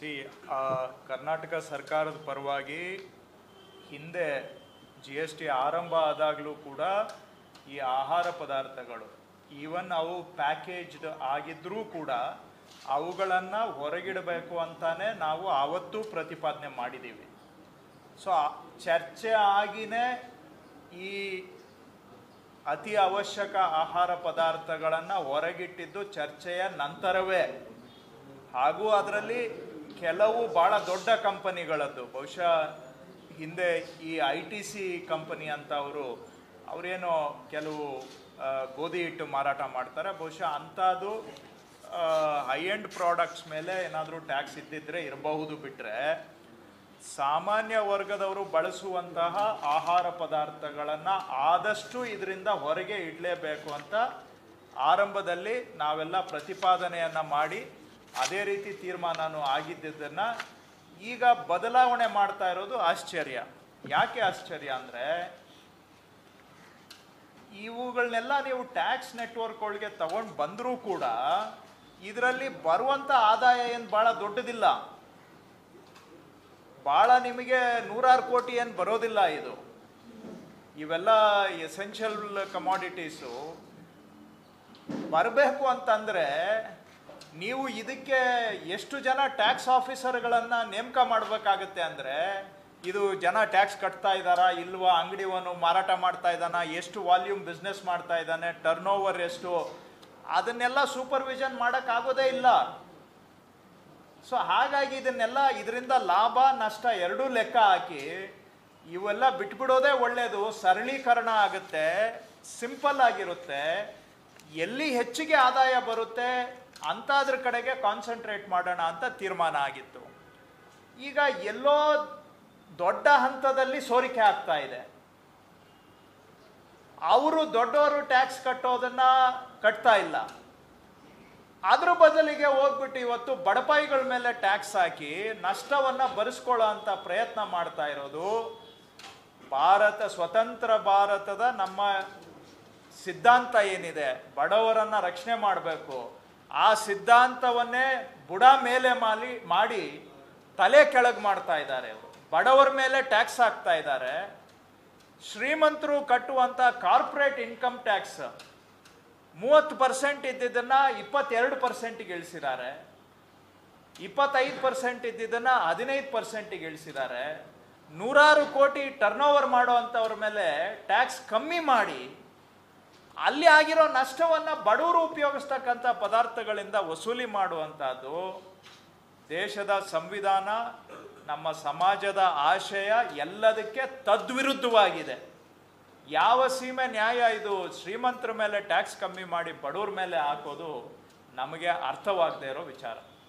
C Karnataka ಸರ್ಕಾರದ ಪರವಾಗಿ ಹಿಂದೆ ಜಿ ಎಸ್ ಟಿ ಆರಂಭ ಆದಾಗಲೂ ಕೂಡ ಈ ಆಹಾರ ಪದಾರ್ಥಗಳು ಈವನ್ ಅವು ಪ್ಯಾಕೇಜ್ಡ್ ಆಗಿದ್ರೂ ಕೂಡ ಅವುಗಳನ್ನು ಹೊರಗಿಡಬೇಕು ಅಂತಾನೆ ನಾವು ಆವತ್ತೂ ಪ್ರತಿಪಾದನೆ ಮಾಡಿದ್ದೀವಿ ಸೊ ಆ- ಚರ್ಚೆ ಆಗಿನೇ ಈ ಅತಿ ಅವಶ್ಯಕ ಆಹಾರ ಪದಾರ್ಥಗಳನ್ನು ಹೊರಗಿಟ್ಟಿದ್ದು ಚರ್ಚೆಯ ನಂತರವೇ ಹಾಗೂ ಅದರಲ್ಲಿ ಕೆಲವು ಭಾಳ ದೊಡ್ಡ ಕಂಪನಿಗಳದ್ದು ಬಹುಶಃ ಹಿಂದೆ ಈ ಐ ಟಿ ಸಿ ಕಂಪನಿ ಅಂತ ಅವರು ಅವರೇನೋ ಕೆಲವು ಆ, ಗೋಧಿ ಹಿಟ್ಟು ಮಾರಾಟ ಮಾಡ್ತಾರೆ ಬಹುಶಃ ಅಂಥದ್ದು ಹೈ ಎಂಡ್ ಪ್ರಾಡಕ್ಟ್ಸ್ ಮೇಲೆ ಏನಾದರೂ ಟ್ಯಾಕ್ಸ್ ಇದ್ದಿದ್ರೆ ಇರಬಹುದು ಬಿಟ್ಟರೆ ಸಾಮಾನ್ಯ ವರ್ಗದವರು ಬಳಸುವಂತಹ ಆಹಾರ ಪದಾರ್ಥಗಳನ್ನು ಆದಷ್ಟು ಇದರಿಂದ ಹೊರಗೆ ಇಡಲೇಬೇಕು ಅಂತ ಆರಂಭದಲ್ಲಿ ನಾವೆಲ್ಲ ಪ್ರತಿಪಾದನೆಯನ್ನು ಮಾಡಿ ಅದೇ ರೀತಿ ತೀರ್ಮಾನನೂ ಆಗಿದ್ದನ್ನು ಈಗ ಬದಲಾವಣೆ ಮಾಡ್ತಾ ಇರೋದು ಆಶ್ಚರ್ಯ ಯಾಕೆ ಆಶ್ಚರ್ಯ ಅಂದರೆ ಇವುಗಳನ್ನೆಲ್ಲ ನೀವು ಟ್ಯಾಕ್ಸ್ ನೆಟ್ವರ್ಕ್ ಒಳಗೆ ತಗೊಂಡು ಬಂದರೂ ಕೂಡ ಇದರಲ್ಲಿ ಬರುವಂಥ ಆದಾಯ ಏನು ಭಾಳ ದೊಡ್ಡದಿಲ್ಲ ಭಾಳ ನಿಮಗೆ ನೂರಾರು ಕೋಟಿ ಏನು ಬರೋದಿಲ್ಲ ಇದು ಇವೆಲ್ಲ ಎಸೆನ್ಷಿಯಲ್ ಕಮಾಡಿಟೀಸು ಬರಬೇಕು ಅಂತಂದರೆ ನೀವು ಇದಕ್ಕೆ ಎಷ್ಟು ಜನ ಟ್ಯಾಕ್ಸ್ ಆಫೀಸರ್ಗಳನ್ನು ನೇಮಕ ಮಾಡಬೇಕಾಗತ್ತೆ ಅಂದರೆ ಇದು ಜನ ಟ್ಯಾಕ್ಸ್ ಕಟ್ತಾ ಇದ್ದಾರಾ ಇಲ್ವಾ ಅಂಗಡಿವನು ಮಾರಾಟ ಮಾಡ್ತಾ ಇದ್ದಾನ ಎಷ್ಟು ವಾಲ್ಯೂಮ್ ಬಿಸ್ನೆಸ್ ಮಾಡ್ತಾ ಇದ್ದಾನೆ ಟರ್ನ್ ಓವರ್ ಎಷ್ಟು ಅದನ್ನೆಲ್ಲ ಸೂಪರ್ವಿಷನ್ ಮಾಡೋಕ್ಕಾಗೋದೇ ಇಲ್ಲ ಸೊ ಹಾಗಾಗಿ ಇದನ್ನೆಲ್ಲ ಇದರಿಂದ ಲಾಭ ನಷ್ಟ ಎರಡೂ ಲೆಕ್ಕ ಹಾಕಿ ಇವೆಲ್ಲ ಬಿಟ್ಬಿಡೋದೇ ಒಳ್ಳೆಯದು ಸರಳೀಕರಣ ಆಗುತ್ತೆ ಸಿಂಪಲ್ ಆಗಿರುತ್ತೆ ಎಲ್ಲಿ ಹೆಚ್ಚಿಗೆ ಆದಾಯ ಬರುತ್ತೆ ಅಂಥದ್ರ ಕಡೆಗೆ ಕಾನ್ಸಂಟ್ರೇಟ್ ಮಾಡೋಣ ಅಂತ ತೀರ್ಮಾನ ಆಗಿತ್ತು ಈಗ ಎಲ್ಲೋ ದೊಡ್ಡ ಹಂತದಲ್ಲಿ ಸೋರಿಕೆ ಆಗ್ತಾ ಇದೆ ಅವರು ದೊಡ್ಡವರು ಟ್ಯಾಕ್ಸ್ ಕಟ್ಟೋದನ್ನ ಕಟ್ತಾ ಇಲ್ಲ ಅದ್ರ ಬದಲಿಗೆ ಹೋಗ್ಬಿಟ್ಟು ಇವತ್ತು ಬಡಪಾಯಿಗಳ ಮೇಲೆ ಟ್ಯಾಕ್ಸ್ ಹಾಕಿ ನಷ್ಟವನ್ನ ಭರಿಸ್ಕೊಳ್ಳೋ ಅಂತ ಪ್ರಯತ್ನ ಮಾಡ್ತಾ ಇರೋದು ಭಾರತ ಸ್ವತಂತ್ರ ಭಾರತದ ನಮ್ಮ ಸಿದ್ಧಾಂತ ಏನಿದೆ ಬಡವರನ್ನ ರಕ್ಷಣೆ ಮಾಡಬೇಕು ಆ ಸಿದ್ಧಾಂತವನ್ನೇ ಬುಡ ಮೇಲೆ ಮಾಲಿ ಮಾಡಿ ತಲೆ ಕೆಳಗೆ ಮಾಡ್ತಾ ಇದ್ದಾರೆ ಅವರು ಬಡವರ ಮೇಲೆ ಟ್ಯಾಕ್ಸ್ ಹಾಕ್ತಾ ಇದ್ದಾರೆ ಶ್ರೀಮಂತರು ಕಟ್ಟುವಂತ ಕಾರ್ಪೊರೇಟ್ ಇನ್ಕಮ್ ಟ್ಯಾಕ್ಸ್ ಮೂವತ್ತು ಪರ್ಸೆಂಟ್ ಇದ್ದಿದ್ದನ್ನ ಇಪ್ಪತ್ತೆರಡು ಪರ್ಸೆಂಟ್ಗೆ ಇಳಿಸಿದ್ದಾರೆ ಇಪ್ಪತ್ತೈದು ಪರ್ಸೆಂಟ್ ಇದ್ದಿದ್ದನ್ನ ಹದಿನೈದು ಪರ್ಸೆಂಟಿಗೆ ಇಳಿಸಿದ್ದಾರೆ ನೂರಾರು ಕೋಟಿ ಟರ್ನ್ ಓವರ್ ಮಾಡುವಂಥವ್ರ ಮೇಲೆ ಟ್ಯಾಕ್ಸ್ ಕಮ್ಮಿ ಮಾಡಿ ಅಲ್ಲಿ ಆಗಿರೋ ನಷ್ಟವನ್ನು ಬಡವರು ಉಪಯೋಗಿಸ್ತಕ್ಕಂಥ ಪದಾರ್ಥಗಳಿಂದ ವಸೂಲಿ ಮಾಡುವಂಥದ್ದು ದೇಶದ ಸಂವಿಧಾನ ನಮ್ಮ ಸಮಾಜದ ಆಶಯ ಎಲ್ಲದಕ್ಕೆ ತದ್ವಿರುದ್ಧವಾಗಿದೆ ಯಾವ ಸೀಮೆ ನ್ಯಾಯ ಇದು ಶ್ರೀಮಂತರ ಮೇಲೆ ಟ್ಯಾಕ್ಸ್ ಕಮ್ಮಿ ಮಾಡಿ ಬಡವ್ರ ಮೇಲೆ ಹಾಕೋದು ನಮಗೆ ಅರ್ಥವಾಗದೇ ಇರೋ ವಿಚಾರ